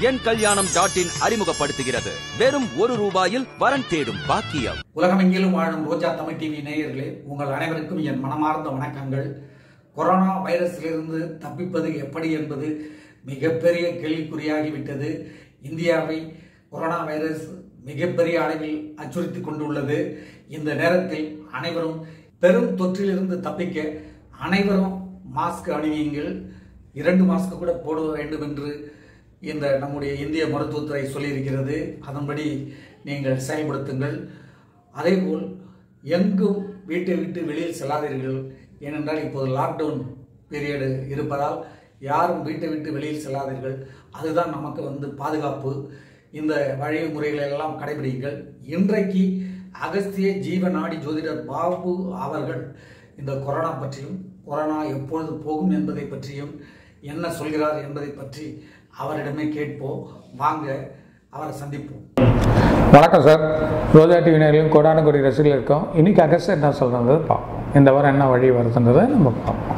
என் கல்யாணம் dot in அறிமுகப்படுத்துகிறது வெறும் ஒரு ரூபாயில் வரன் தேடும் பாக்கியம் உலகமெங்கிலும் வாழும் ரோஜா தமிழ் டிவி நேயர்களே உங்கள் அனைவருக்கும் என் மனமார்ந்த வணக்கங்கள் கொரோனா வைரஸிலிருந்து தப்பிப்பது எப்படி என்பது மிகப்பெரிய கேள்விக்குறியாகிவிட்டது இந்தியாவை கொரோனா வைரஸ் மிகப்பெரிய அளவில் அச்சுறுத்தி கொண்டுள்ளது இந்த நேரத்தில் அனைவரும் பெரும் தொற்றிலிருந்து தப்பிக்க அனைவரும் மாஸ்க் அணிவியுங்கள் இரண்டு மாஸ்க் கூட போட வேண்டும் என்று இந்த நம்முடைய இந்திய மருத்துவத்துறை சொல்லியிருக்கிறது அதன்படி நீங்கள் செயல்படுத்துங்கள் அதேபோல் எங்கும் வீட்டை விட்டு வெளியில் செல்லாதீர்கள் ஏனென்றால் இப்போது லாக்டவுன் பீரியடு இருப்பதால் யாரும் வீட்டை விட்டு வெளியில் செல்லாதீர்கள் அதுதான் நமக்கு வந்து பாதுகாப்பு இந்த வழிமுறைகளை எல்லாம் கடைபிடிங்கள் இன்றைக்கு அகஸ்திய ஜீவநாடி ஜோதிடர் பாபு அவர்கள் இந்த கொரோனா பற்றியும் கொரோனா எப்பொழுது போகும் என்பதை பற்றியும் என்ன சொல்கிறார் என்பதை பற்றி அவரிடமே கேட்போம் வாங்க அவரை சந்திப்போம் வணக்கம் சார் ரோஜா டிவி நேரிலும் கோடான கோடி ரசிகர்கள் இருக்கோம் இன்னைக்கு அகஸ்ட் என்ன சொல்கிறது பார்ப்போம் இந்த வாரம் என்ன வழி வருதுன்றதை நம்ம பார்ப்போம்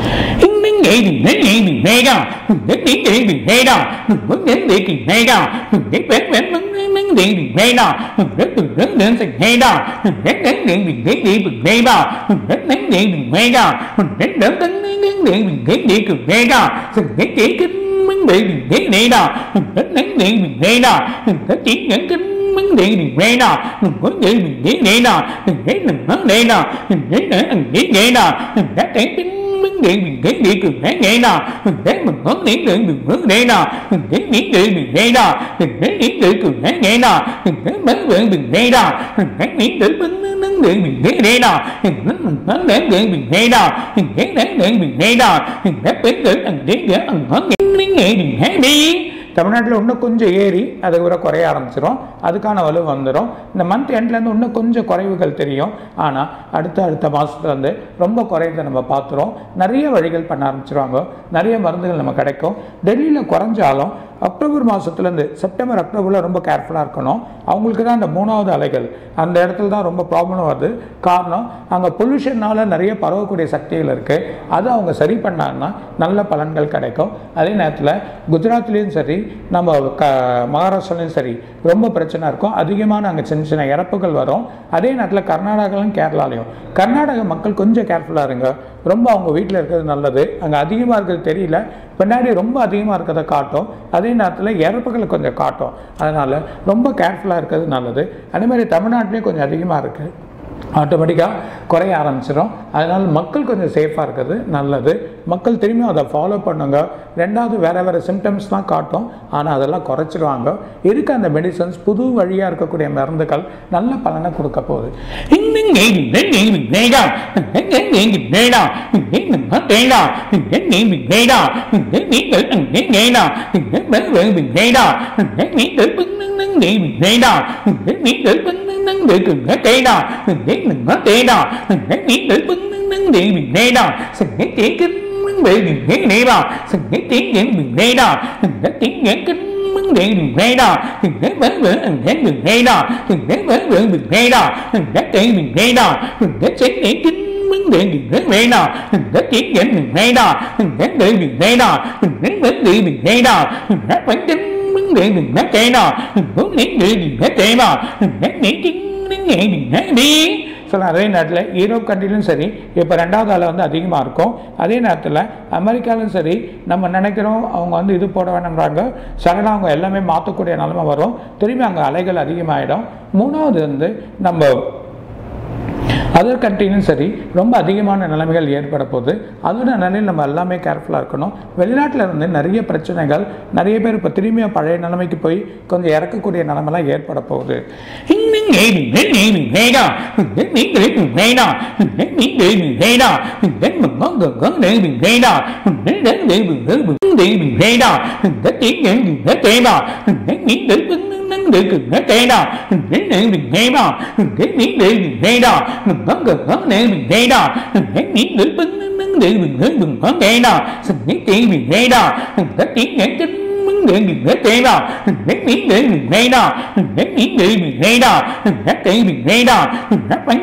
vấn đề gì nghe nào vấn đề gì nghe nghe nào nghe đừng vấn đề nào nghe nghe nghe nào đã thấy tính vấn đề gì nghe nghe cứ nghe nghe nào để mình vấn đề được đừng vấn đề nào để nghĩ được đừng nghe nào để nghĩ được cứ nghe nghe nào để mấy vấn đừng nghe nào để nghĩ được vấn vấn đề mình nghe nghe nào mình vấn đề được mình nghe nào nghe đến được mình nghe nào để biết được anh đến để anh vấn nghe nghe đừng nghe đi தமிழ்நாட்டில் இன்னும் கொஞ்சம் ஏறி அது கூட குறைய ஆரம்பிச்சிடும் அதுக்கான வலு வந்துடும் இந்த மந்த் எண்ட்லேருந்து இன்னும் கொஞ்சம் குறைவுகள் தெரியும் ஆனால் அடுத்த அடுத்த மாதத்துல வந்து ரொம்ப குறையதை நம்ம பார்த்துறோம் நிறைய வழிகள் பண்ண ஆரம்பிச்சிருவாங்க நிறைய மருந்துகள் நம்ம கிடைக்கும் டெல்லியில் குறைஞ்சாலும் அக்டோபர் மாதத்துலேருந்து செப்டம்பர் அக்டோபரில் ரொம்ப கேர்ஃபுல்லாக இருக்கணும் அவங்களுக்கு தான் அந்த மூணாவது அலைகள் அந்த இடத்துல தான் ரொம்ப ப்ராப்ளம் வருது காரணம் அங்கே பொல்யூஷனால் நிறைய பரவக்கூடிய சக்திகள் இருக்குது அதை அவங்க சரி பண்ணாங்கன்னா நல்ல பலன்கள் கிடைக்கும் அதே நேரத்தில் குஜராத்லேயும் சரி நம்ம க மகாராஷ்டிராலையும் சரி ரொம்ப பிரச்சனை இருக்கும் அதிகமான அங்கே சின்ன சின்ன இறப்புகள் வரும் அதே நேரத்தில் கர்நாடகாலையும் கேரளாலையும் கர்நாடக மக்கள் கொஞ்சம் கேர்ஃபுல்லாக இருங்க ரொம்ப அவங்க வீட்டில் இருக்கிறது நல்லது அங்கே அதிகமாக இருக்கிறது தெரியல பின்னாடி ரொம்ப அதிகமாக இருக்கிறத காட்டும் அதே நேரத்தில் இறப்புகளை கொஞ்சம் காட்டும் அதனால் ரொம்ப கேர்ஃபுல்லாக இருக்கிறது நல்லது அதே மாதிரி தமிழ்நாட்டிலேயும் கொஞ்சம் அதிகமாக இருக்குது ஆட்டோமேட்டிக்காக குறைய ஆரம்பிச்சிடும் அதனால் மக்கள் கொஞ்சம் சேஃபாக இருக்கிறது நல்லது மக்கள் திரும்பியும் அதை ஃபாலோ பண்ணுங்க ரெண்டாவது வேறு வேறு சிம்டம்ஸ் தான் காட்டும் ஆனால் அதெல்லாம் குறைச்சிடுவாங்க இருக்க அந்த மெடிசன்ஸ் புது வழியாக இருக்கக்கூடிய மருந்துகள் நல்ல பலனை கொடுக்க போகுது nâng để cừng hết cây nào để mình hết cây nào để nghĩ để bưng nâng nâng để mình nghe nào sừng hết tiếng kinh nâng để mình nghe này nào sừng hết tiếng để mình nghe nào sừng hết tiếng nghe kinh vấn đề mình nghe nào sừng hết vấn đề mình hết mình nghe nào sừng hết vấn đề mình nghe nào sừng hết tiếng mình nghe nào sừng hết tiếng để kinh vấn đề mình hết nghe nào sừng hết tiếng để mình nghe nào sừng hết để mình nghe nào sừng hết vấn đề mình nghe nào sừng hết vấn đề vấn đề mình hết cái nào sừng hết vấn đề mình hết cái nào sừng hết nghĩ chính nghe mình hết đi so அதே நேரத்தில் Europe கண்ட்ரிலும் சரி இப்போ ரெண்டாவது அலை வந்து அதிகமாக இருக்கும் அதே நேரத்தில் அமெரிக்காலும் சரி நம்ம நினைக்கிறோம் அவங்க வந்து இது போட வேணுன்றாங்க சடனாக அவங்க எல்லாமே மாற்றக்கூடிய நிலமை வரும் திரும்பி அங்கே அலைகள் அதிகமாகிடும் மூணாவது வந்து நம்ம அதர் கண்ட்ரிலும் சரி ரொம்ப அதிகமான நிலைமைகள் ஏற்பட போகுது அதோட நிலையில் நம்ம எல்லாமே கேர்ஃபுல்லாக இருக்கணும் வெளிநாட்டில் இருந்து நிறைய பிரச்சனைகள் நிறைய பேர் இப்போ திரும்பிய பழைய நிலைமைக்கு போய் கொஞ்சம் இறக்கக்கூடிய நிலைமைலாம் ஏற்பட போகுது nâng để cừng hết cây nào để để mình nghe nào để nghĩ để mình nghe nào nó gần nó để mình nghe nào để nghĩ để bưng nâng để mình nghe mình có nghe nào sừng nghĩ tiếng mình nghe nào để tiếng nghe chính vấn đề mình hết cây nào để nghĩ để mình nghe nào để nghĩ để mình nghe nào để tiếng mình nghe nào để bánh chính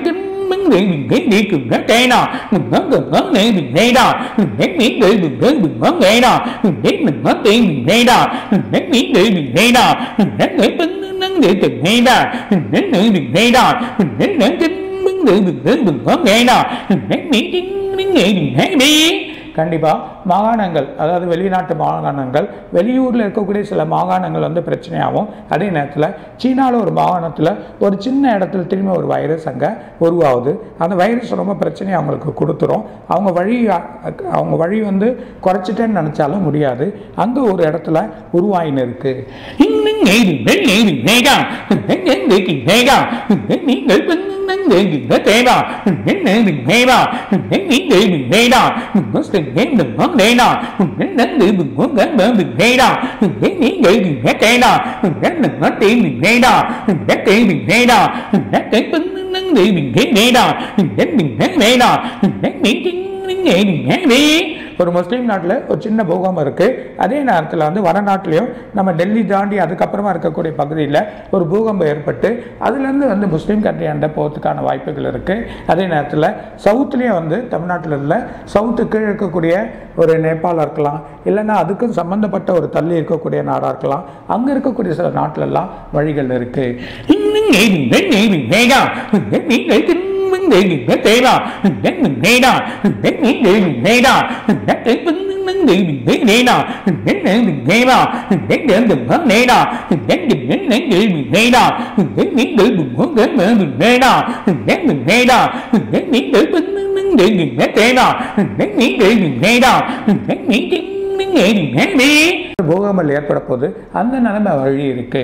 mừng để mình nghe đi cùng nó tê nọ mình ngó gần ngó nghe mình nghe đó mình nghe miếng để mình nghe mình ngó nghe đó mình nghe mình ngó tiền mình nghe đó mình nghe miếng để mình nghe đó mình nghe nghe bưng nâng để từng nghe đó mình nghe nữa mình nghe đó mình nghe nữa kinh mừng để mình nghe mình ngó nghe đó mình nghe miếng chính miếng nghe mình nghe đi கண்டிப்பாக மாகாணங்கள் அதாவது வெளிநாட்டு மாகாணங்கள் வெளியூரில் இருக்கக்கூடிய சில மாகாணங்கள் வந்து பிரச்சனையாகும் அதே நேரத்தில் சீனாவில் ஒரு மாகாணத்தில் ஒரு சின்ன இடத்துல திரும்பி ஒரு வைரஸ் அங்கே உருவாகுது அந்த வைரஸ் ரொம்ப பிரச்சனையை அவங்களுக்கு கொடுத்துரும் அவங்க வழி அவங்க வழி வந்து குறைச்சிட்டேன்னு நினச்சாலும் முடியாது அங்கே ஒரு இடத்துல உருவாயின்னு இருக்குது இன்னும் நேரி நேரி நேகா நேரி நேகா நீங்கள் நேரி தேவா நேரி நேவா நேரி நேடா முஸ்லிம் நேம் நேடா நந்து முங்க மேம் நேடா நீங்கள் நேடா நட்டி நேடா நட்டி நேடா நட்டி பன்னு நேரி நேடா நட்டி நேடா நட்டி நேரி நேரி ஒரு முஸ்லீம் நாட்டில் ஒரு சின்ன பூகம்பம் இருக்குது அதே நேரத்தில் வந்து வடநாட்டிலையும் நம்ம டெல்லி தாண்டி அதுக்கப்புறமா இருக்கக்கூடிய பகுதியில் ஒரு பூகம்பம் ஏற்பட்டு அதுலேருந்து வந்து முஸ்லீம் கண்ட்ரி அண்ட போகிறதுக்கான வாய்ப்புகள் இருக்குது அதே நேரத்தில் சவுத்துலேயும் வந்து தமிழ்நாட்டில் உள்ள சவுத்து கீழே இருக்கக்கூடிய ஒரு நேபாளம் இருக்கலாம் இல்லைன்னா அதுக்கும் சம்மந்தப்பட்ட ஒரு தள்ளி இருக்கக்கூடிய நாடாக இருக்கலாம் அங்கே இருக்கக்கூடிய சில நாட்டிலெல்லாம் வழிகள் இருக்குது இன்னும் நேரி நேரி நேகா நீங்கள் திரும்ப நேரி தேவா நேடா நேரி நேடா நட்டை பண்ணு நேரி நேடா நேரி தேவா நேரி நேடா நேரி நேரி நேடா நீங்கள் முங்க மேம் நேடா நேரி நேடா நீங்கள் பண்ணு நேரி தேவா நேரி நேடா நேரி நேரி நேரி பூகம்பல் ஏற்பட போது அந்த நிலைமை வழி இருக்கு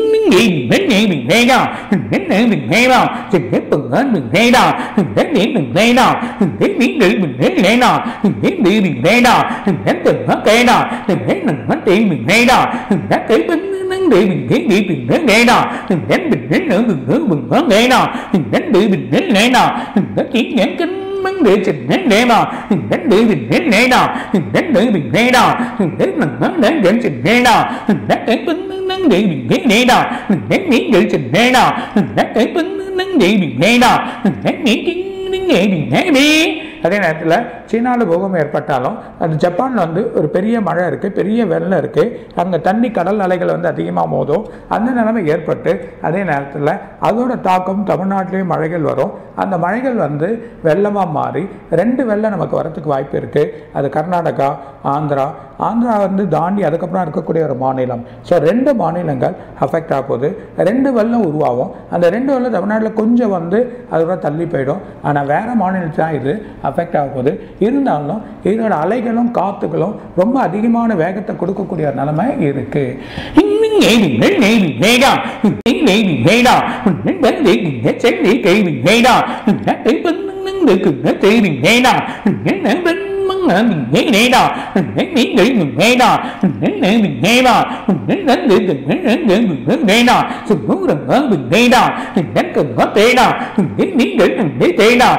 mắng để chỉnh nén nè mà đến để bình nén nè nè đến để bình nén nè đến mình mắng đến để chỉnh nén nè đến để bình nén để bình nén nè nè đến miếng để chỉnh nén nè đến để bình nén để bình nén nè đến miếng chính để bình nén đi அதே நேரத்தில் சீனாவில் பூகம்பம் ஏற்பட்டாலும் அது ஜப்பானில் வந்து ஒரு பெரிய மழை இருக்குது பெரிய வெள்ளம் இருக்குது அங்கே தண்ணி கடல் அலைகள் வந்து அதிகமாக மோதும் அந்த நிலைமை ஏற்பட்டு அதே நேரத்தில் அதோட தாக்கம் தமிழ்நாட்டிலையும் மழைகள் வரும் அந்த மழைகள் வந்து வெள்ளமாக மாறி ரெண்டு வெள்ளம் நமக்கு வரத்துக்கு வாய்ப்பு இருக்குது அது கர்நாடகா ஆந்திரா ஆந்திரா வந்து தாண்டி அதுக்கப்புறம் இருக்கக்கூடிய ஒரு மாநிலம் ஸோ ரெண்டு மாநிலங்கள் அஃபெக்ட் ஆக போகுது ரெண்டு வெள்ளம் உருவாகும் அந்த ரெண்டு வெள்ளம் தமிழ்நாட்டில் கொஞ்சம் வந்து அதோட தள்ளி போயிடும் ஆனால் வேறு மாநிலத்தில் தான் இது அஃபெக்ட் ஆக போகுது இருந்தாலும் இதோட அலைகளும் காற்றுகளும் ரொம்ப அதிகமான வேகத்தை கொடுக்கக்கூடிய ஒரு நிலைமை இருக்குது நேரி நேரி நேடா நேரி நேடா வந்து சென்னை கேள்வி நேடா நட்டை பண்ணுக்கு தேவி நேடா என்ன மங்க நீ நேடா நீங்கள் நேடா என்ன நேடா நந்து நேடா சுரங்க நேடா எனக்கு தேடா நீங்கள் தேடா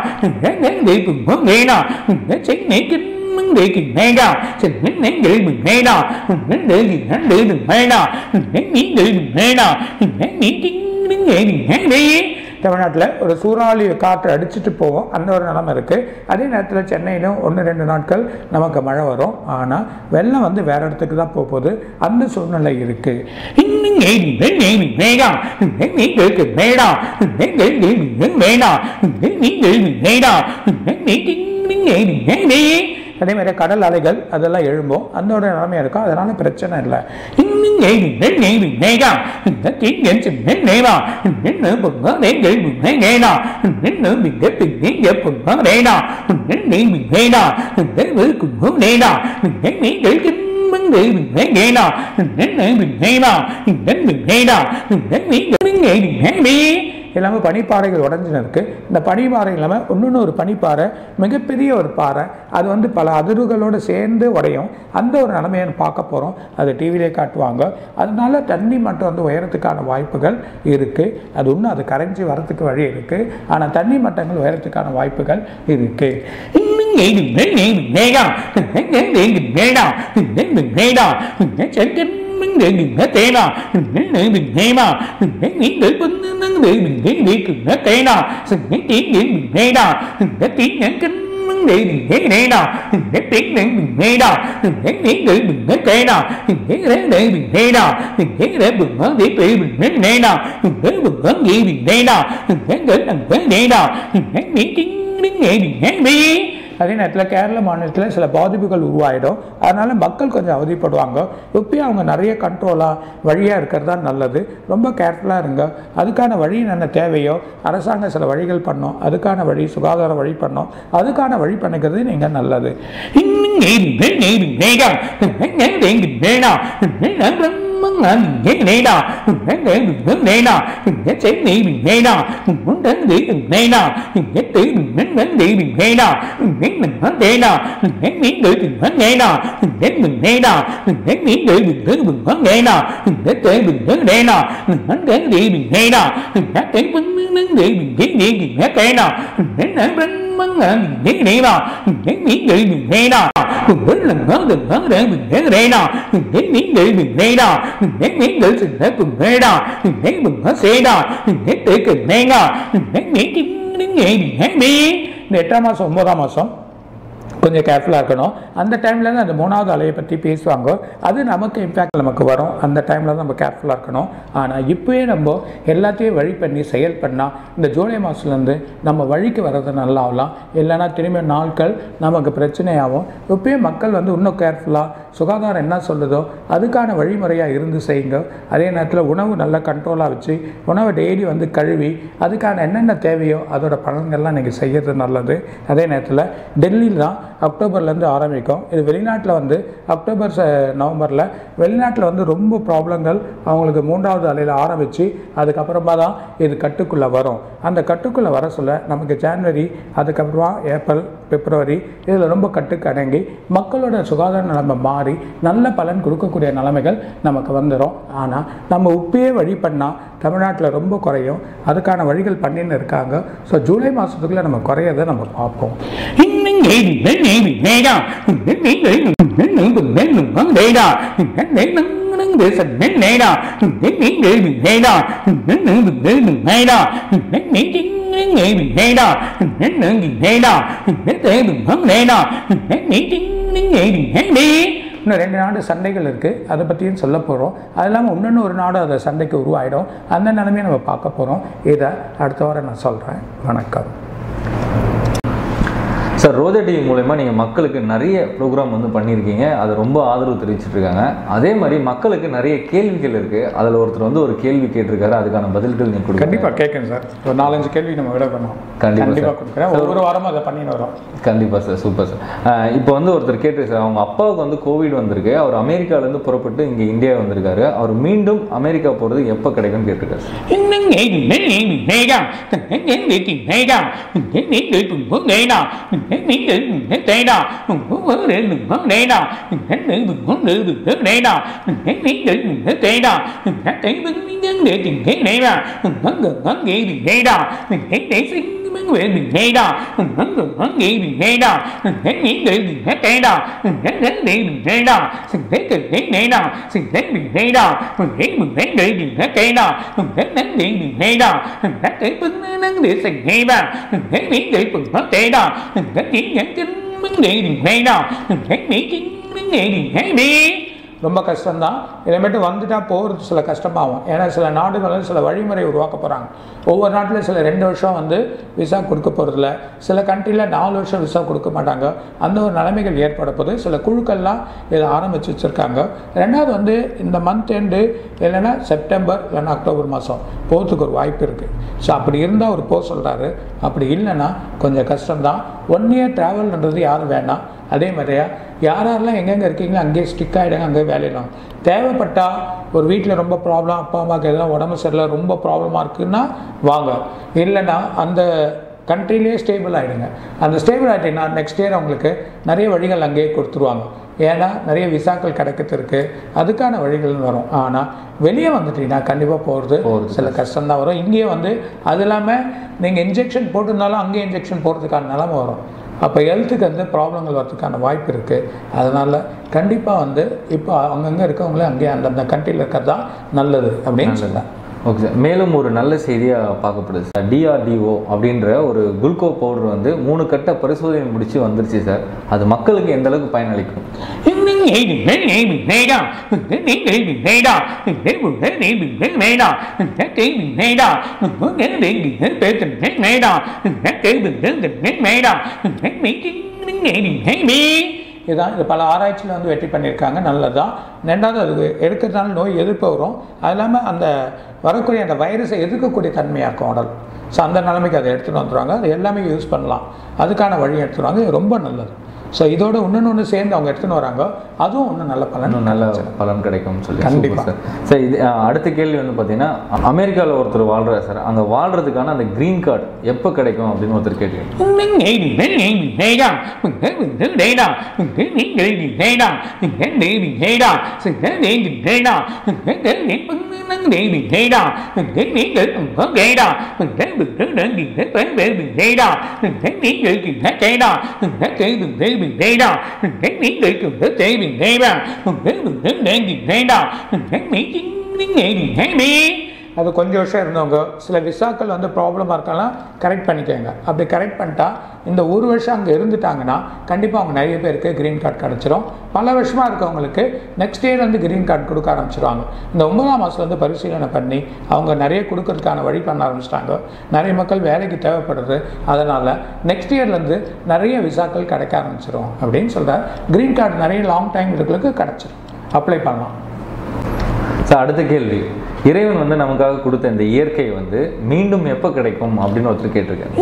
நேடா சென்னைக்கு mừng để kì nghe đà Chẳng nên nén để mình nghe đà Nén để gì nén để đừng nghe đà Nén miếng để mình nghe đà Nén miếng chính đứng nghe mình nghe đi தமிழ்நாட்டில் ஒரு சூறாவளி காற்று அடிச்சுட்டு போவோம் அந்த ஒரு நிலைமை இருக்குது அதே நேரத்தில் சென்னையிலும் ஒன்று ரெண்டு நாட்கள் நமக்கு மழை வரும் ஆனால் வெள்ளம் வந்து வேற இடத்துக்கு தான் போக போகுது அந்த சூழ்நிலை இருக்குது இன்னும் ஏறி நேரி நேடா நீங்கள் நேடா நீங்கள் நேடா நீங்கள் நேடா நீங்கள் நேரி அதே மாதிரி கடல் அலைகள் அதெல்லாம் எழும்பும் அந்த ஒரு நிலைமையாக இருக்கும் அதனால பிரச்சனை இல்லை இன்னும் ஏறி நேரி நேடா இந்த தீங்கன் சின்ன நேடா நின்று பொங்க நீங்கள் நேடா நின்று மிக பிங்க பொங்க நேடா நின்று நேடா நின்று கும்பு நேடா நீங்கள் மங்கு நேடா நின்று நேடா நின்று நேடா நீங்கள் நேரி எல்லாமே பனிப்பாறைகள் உடஞ்சுன்னு இருக்கு இந்த பனிப்பாறை இல்லாமல் இன்னொன்று ஒரு பனிப்பாறை மிகப்பெரிய ஒரு பாறை அது வந்து பல அதிர்வுகளோடு சேர்ந்து உடையும் அந்த ஒரு நிலைமையை பார்க்க போகிறோம் அது டிவிலே காட்டுவாங்க அதனால தண்ணி மட்டம் வந்து உயரத்துக்கான வாய்ப்புகள் இருக்குது அது இன்னும் அது கரைஞ்சி வரத்துக்கு வழி இருக்குது ஆனால் தண்ணி மட்டங்கள் உயரத்துக்கான வாய்ப்புகள் இருக்குது இன்னும் ஏறி நேரி நேடா நேடா நேடா Chennai mình để mình hết thế nào mình để mình nghe mà mình để nghĩ để bên nâng để mình để đi cùng hết thế nào sự những tiếng để mình nghe nào mình để tiếng những kinh mình để mình nghe thế nào mình để tiếng để mình nghe nào mình để tiếng để mình nghe thế nào mình để để để mình nghe nào mình để để mình nói để để mình nghe nghe nào mình để mình nói gì mình nghe nào mình để để mình nghe nghe nào mình để nghĩ tiếng đến nghe mình nghe đi அதே நேரத்தில் கேரள மாநிலத்தில் சில பாதிப்புகள் உருவாயிடும் அதனால் மக்கள் கொஞ்சம் அவதிப்படுவாங்க இப்பயும் அவங்க நிறைய கண்ட்ரோலாக வழியாக இருக்கிறது தான் நல்லது ரொம்ப கேர்ஃபுல்லாக இருங்க அதுக்கான வழி என்ன தேவையோ அரசாங்கம் சில வழிகள் பண்ணோம் அதுக்கான வழி சுகாதார வழி பண்ணோம் அதுக்கான வழி பண்ணிக்கிறது நீங்கள் நல்லது இந்த எட்டாம் மாதம் ஒன்பதாம் மாதம் கொஞ்சம் கேர்ஃபுல்லாக இருக்கணும் அந்த டைமில் தான் அந்த மூணாவது அலையை பற்றி பேசுவாங்க அது நமக்கு இம்பேக்ட் நமக்கு வரும் அந்த டைமில் தான் நம்ம கேர்ஃபுல்லாக இருக்கணும் ஆனால் இப்போயே நம்ம எல்லாத்தையும் வழி பண்ணி செயல் பண்ணால் இந்த ஜூலை மாதத்துலேருந்து நம்ம வழிக்கு வர்றது நல்லா ஆகலாம் இல்லைன்னா திரும்ப நாட்கள் நமக்கு பிரச்சனையாகும் இப்போயே மக்கள் வந்து இன்னும் கேர்ஃபுல்லாக சுகாதாரம் என்ன சொல்லுதோ அதுக்கான வழிமுறையாக இருந்து செய்யுங்க அதே நேரத்தில் உணவு நல்லா கண்ட்ரோலாக வச்சு உணவை டெய்லி வந்து கழுவி அதுக்கான என்னென்ன தேவையோ அதோட பலன்கள்லாம் நீங்கள் செய்கிறது நல்லது அதே நேரத்தில் டெல்லியில் தான் அக்டோபர்லேருந்து ஆரம்பிக்கும் இது வெளிநாட்டில் வந்து அக்டோபர் ச- நவம்பரில் வெளிநாட்டில் வந்து ரொம்ப ப்ராப்ளங்கள் அவங்களுக்கு மூன்றாவது அலையில் ஆரம்பித்து அதுக்கப்புறமா தான் இது கட்டுக்குள்ளே வரும் அந்த கட்டுக்குள்ளே வர சொல்ல நமக்கு ஜான்வரி அதுக்கப்புறமா ஏப்ரல் பிப்ரவரி இதில் ரொம்ப கட்டுக்கு அடங்கி மக்களோட சுகாதார நிலைமை மாறி நல்ல பலன் கொடுக்கக்கூடிய நிலைமைகள் நமக்கு வந்துடும் ஆனால் நம்ம உப்பையே வழி பண்ணால் தமிழ்நாட்டில் ரொம்ப குறையும் அதுக்கான வழிகள் பண்ணின்னு இருக்காங்க ஸோ ஜூலை மாதத்துக்குள்ளே நம்ம குறையதை நம்ம பார்ப்போம் இன்னும் ரெண்டு நாடு சண்டைகள் இருக்குது அதை பற்றியும் சொல்ல போகிறோம் அது இல்லாமல் இன்னொன்று ஒரு நாடு அதை சண்டைக்கு உருவாயிடும் அந்த நிலைமையை நம்ம பார்க்க போகிறோம் இதை அடுத்த வாரம் நான் சொல்கிறேன் வணக்கம் சார் ரோஜா டிவி மூலயமா நீங்கள் மக்களுக்கு நிறைய ப்ரோக்ராம் வந்து பண்ணியிருக்கீங்க அது ரொம்ப ஆதரவு தெரிவிச்சிட்டு இருக்காங்க அதே மாதிரி மக்களுக்கு நிறைய கேள்விகள் இருக்குது அதில் ஒருத்தர் வந்து ஒரு கேள்வி கேட்டிருக்காரு அதுக்கான பதில்கள் நீங்கள் கொடுங்க கண்டிப்பாக கேட்குறேன் சார் ஒரு நாலஞ்சு கேள்வி நம்ம விட பண்ணோம் கண்டிப்பா கண்டிப்பாக சார். கொடுக்குறேன் ஒவ்வொரு வாரமும் அதை பண்ணின்னு வரோம் கண்டிப்பாக சார் சூப்பர் சார் அஹ் இப்போ வந்து ஒருத்தர் கேட்டு சார் அவங்க அப்பாவுக்கு வந்து கோவிட் வந்திருக்கு அவர் அமெரிக்காலேருந்து புறப்பட்டு இங்கே இந்தியா வந்திருக்காரு அவர் மீண்டும் அமெரிக்கா போகிறது எப்போ கிடைக்கும்னு கேட்டிருக்காரு சார் ரொம்ப கஷ்டம்தான் இனிமேட்டு வந்துட்டா போகிறது சில கஷ்டமாகும் ஏன்னா சில நாடுகளில் சில வழிமுறை உருவாக்க போகிறாங்க ஒவ்வொரு நாட்டில் சில ரெண்டு வருஷம் வந்து விசா கொடுக்க போகிறதில்ல சில கண்ட்ரியில் நாலு வருஷம் விசா கொடுக்க மாட்டாங்க அந்த ஒரு நிலைமைகள் ஏற்பட போது சில குழுக்கள்லாம் இதை ஆரம்பித்து வச்சுருக்காங்க ரெண்டாவது வந்து இந்த மந்த் எண்டு இல்லைன்னா செப்டம்பர் இல்லைன்னா அக்டோபர் மாதம் போகிறதுக்கு ஒரு வாய்ப்பு இருக்குது ஸோ அப்படி இருந்தால் அவர் போக சொல்கிறாரு அப்படி இல்லைன்னா கொஞ்சம் கஷ்டம்தான் ஒன் இயர் ட்ராவல்ன்றது யாரும் வேண்டாம் அதே மாதிரியா யார் யாரெல்லாம் எங்கெங்கே இருக்கீங்களோ அங்கேயே ஸ்டிக் ஆகிடுங்க அங்கேயே வேலையிடும் தேவைப்பட்டால் ஒரு வீட்டில் ரொம்ப ப்ராப்ளம் அப்பா அம்மாவுக்கு எதாவது உடம்பு சரியில்லை ரொம்ப ப்ராப்ளமாக இருக்குன்னா வாங்க இல்லைன்னா அந்த கண்ட்ரிலே ஸ்டேபிள் ஆகிடுங்க அந்த ஸ்டேபிள் ஆகிட்டீங்கன்னா நெக்ஸ்ட் இயர் அவங்களுக்கு நிறைய வழிகள் அங்கேயே கொடுத்துருவாங்க ஏன்னா நிறைய விசாக்கள் கிடைக்கிறதுக்கு அதுக்கான வழிகள் வரும் ஆனால் வெளியே வந்துட்டீங்கன்னா கண்டிப்பாக போகிறது போறது சில கஷ்டம்தான் வரும் இங்கேயே வந்து அது இல்லாமல் நீங்கள் இன்ஜெக்ஷன் போட்டிருந்தாலும் அங்கேயே இன்ஜெக்ஷன் போடுறதுக்கான நிலமை வரும் அப்போ ஹெல்த்துக்கு வந்து ப்ராப்ளங்கள் வரதுக்கான வாய்ப்பு இருக்குது அதனால் கண்டிப்பாக வந்து இப்போ அங்கங்கே இருக்கவங்களே அங்கேயே அந்தந்த கண்ட்ரியில் இருக்கிறது தான் நல்லது அப்படின்னு சொல்கிறேன் ஓகே சார் மேலும் ஒரு நல்ல செய்தியாக பார்க்கப்படுது சார் டிஆர்டிஓ அப்படின்ற ஒரு குளுக்கோ பவுடர் வந்து மூணு கட்ட பரிசோதனை முடிச்சு வந்துருச்சு சார் அது மக்களுக்கு எந்த அளவுக்கு பயனளிக்கும் இதான் இது பல ஆராய்ச்சியில் வந்து வெற்றி பண்ணியிருக்காங்க நல்லதுதான் ரெண்டாவது அது எடுக்கிறதுனால நோய் எதிர்ப்பு வரும் அது இல்லாமல் அந்த வரக்கூடிய அந்த வைரஸை எதிர்க்கக்கூடிய தன்மையாக இருக்கும் உடல் ஸோ அந்த நிலைமைக்கு அதை எடுத்துகிட்டு வந்துடுவாங்க அது எல்லாமே யூஸ் பண்ணலாம் அதுக்கான வழி எடுத்துருவாங்க இது ரொம்ப நல்லது ஸோ இதோட இன்னொன்று ஒன்று சேர்ந்து அவங்க எடுத்துன்னு வராங்க அதுவும் இன்னும் நல்ல பலன் இன்னும் நல்ல பலன் கிடைக்கும்னு சொல்லி கண்டிப்பா. சூப்பர் சார் சார் இது அஹ், அடுத்த கேள்வி வந்து பார்த்தீங்கன்னா அமெரிக்காவில் ஒருத்தர் வாழ்றாரு சார் அங்கே வாழ்றதுக்கான அந்த க்ரீன் கார்டு எப்போ கிடைக்கும் அப்படின்னு ஒருத்தர் கேட்டுருக்கேன் அது கொஞ்சம் வருஷம் இருந்தவங்க சில விசாக்கள் வந்து ப்ராப்ளமாக இருக்கலாம் கரெக்ட் பண்ணிக்கோங்க அப்படி கரெக்ட் பண்ணிட்டா இந்த ஒரு வருஷம் அங்கே இருந்துட்டாங்கன்னா கண்டிப்பாக அவங்க நிறைய பேருக்கு க்ரீன் கார்டு கிடச்சிரும் பல வருஷமாக இருக்கவங்களுக்கு நெக்ஸ்ட் இயர் வந்து க்ரீன் கார்டு கொடுக்க ஆரம்பிச்சிருவாங்க இந்த ஒன்பதாம் மாதம் வந்து பரிசீலனை பண்ணி அவங்க நிறைய கொடுக்கறதுக்கான வழி பண்ண ஆரம்பிச்சிட்டாங்க நிறைய மக்கள் வேலைக்கு தேவைப்படுறது அதனால் நெக்ஸ்ட் இயர்லேருந்து நிறைய விசாக்கள் கிடைக்க ஆரம்பிச்சிரும் அப்படின்னு சொல்கிறார் க்ரீன் கார்டு நிறைய லாங் டைம் இருக்கிறதுக்கு கிடச்சிரும் அப்ளை பண்ணலாம் சார் அடுத்த கேள்வி இறைவன் வந்து நமக்காக கொடுத்த இந்த இயற்கை வந்து மீண்டும் எப்போ கிடைக்கும் அப்படின்னு ஒருத்தர் கேட்டிருக்காரு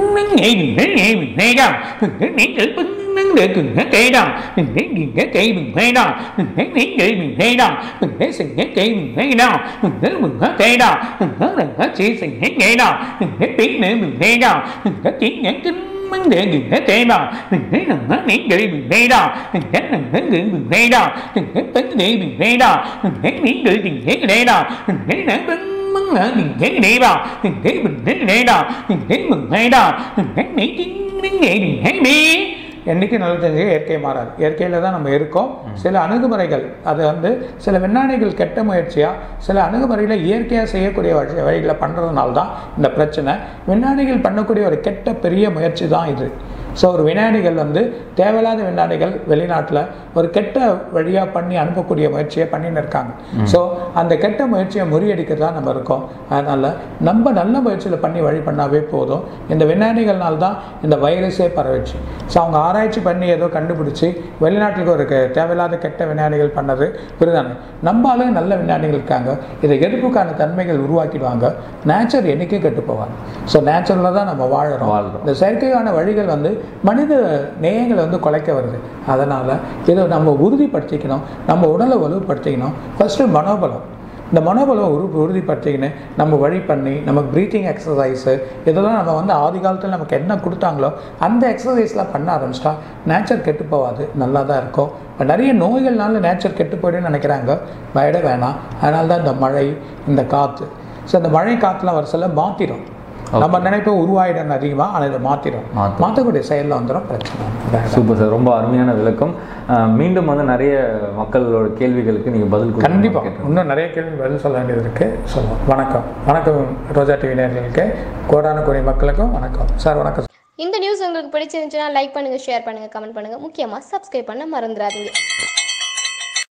என்னைக்கு நல்லது தெரிஞ்சு இயற்கை மாறாது இயற்கையில் தான் நம்ம இருக்கோம் சில அணுகுமுறைகள் அது வந்து சில விஞ்ஞானிகள் கெட்ட முயற்சியாக சில அணுகுமுறைகளை இயற்கையாக செய்யக்கூடிய வழி வழிகளை பண்ணுறதுனால தான் இந்த பிரச்சனை விஞ்ஞானிகள் பண்ணக்கூடிய ஒரு கெட்ட பெரிய முயற்சி தான் இது ஸோ ஒரு விஞ்ஞானிகள் வந்து தேவையில்லாத விஞ்ஞானிகள் வெளிநாட்டில் ஒரு கெட்ட வழியாக பண்ணி அனுப்பக்கூடிய முயற்சியை பண்ணின்னு இருக்காங்க ஸோ அந்த கெட்ட முயற்சியை முறியடிக்க தான் நம்ம இருக்கோம் அதனால் நம்ம நல்ல முயற்சியில் பண்ணி வழி பண்ணாவே போதும் இந்த விஞ்ஞானிகள்னால தான் இந்த வைரஸே பரவிச்சு ஸோ அவங்க ஆராய்ச்சி பண்ணி ஏதோ கண்டுபிடிச்சி வெளிநாட்டுக்கு ஒரு கெ- தேவையில்லாத கெட்ட விஞ்ஞானிகள் பண்ணது புரியுதானே நம்ம ஆளுங்க நல்ல விஞ்ஞானிகள் இருக்காங்க இதை எதிர்ப்புக்கான தன்மைகள் உருவாக்கிடுவாங்க நேச்சர் என்னைக்கும் கெட்டு போவாங்க ஸோ நேச்சுரலில் தான் நம்ம வாழுறோம் வாழ்றோம். இந்த செயற்கையான வழிகள் வந்து மனித நேயங்களை வந்து குலைக்க வருது அதனால் இதை நம்ம உறுதிப்படுத்திக்கணும் நம்ம உடலை வலுப்படுத்திக்கணும் ஃபஸ்ட்டு மனோபலம் இந்த மனோபலம் உரு உறுதிப்படுத்திக்கின்னு நம்ம வழி பண்ணி நமக்கு ப்ரீத்திங் எக்ஸசைஸு இதெல்லாம் நம்ம வந்து ஆதி காலத்தில் நமக்கு என்ன கொடுத்தாங்களோ அந்த எக்ஸசைஸ்லாம் பண்ண ஆரம்பிச்சிட்டா நேச்சர் கெட்டு போகாது நல்லா தான் இருக்கும் இப்போ நிறைய நோய்கள்னால நேச்சர் கெட்டு போயிடுன்னு நினைக்கிறாங்க பயட வேணாம் அதனால தான் இந்த மழை இந்த காற்று ஸோ இந்த மழை காற்றுலாம் வர சொல்ல மாற்றிடும் நம்ம நினைப்போம் உருவாயிடம் அதிகமாக ஆனால் இதை மாற்றிடும் மாத்தும். மாற்றக்கூடிய செயலில் வந்துடும் பிரச்சனை வேண்டாம். சூப்பர் சார் ரொம்ப அருமையான விளக்கம் அஹ், மீண்டும் வந்து நிறைய மக்களோட கேள்விகளுக்கு நீங்கள் பதில் கொடுக்கணும்னு கண்டிப்பாக கேட்டுக்கிறேன். இன்னும் நிறைய கேள்வி பதில் சொல்ல வேண்டியது இருக்குது சொல்லுவோம் வணக்கம் வணக்கம் ரோஜா டிவி நேயர்களுக்கு கோடான கோடி மக்களுக்கும் வணக்கம் சார் வணக்கம் இந்த நியூஸ் உங்களுக்கு பிடிச்சிருந்துச்சுன்னா லைக் பண்ணுங்கள் ஷேர் பண்ணுங்கள் கமெண்ட் பண்ணுங்கள் முக்கியமாக சப்ஸ்கிரைப் பண்ண மறந்துடாதீங்க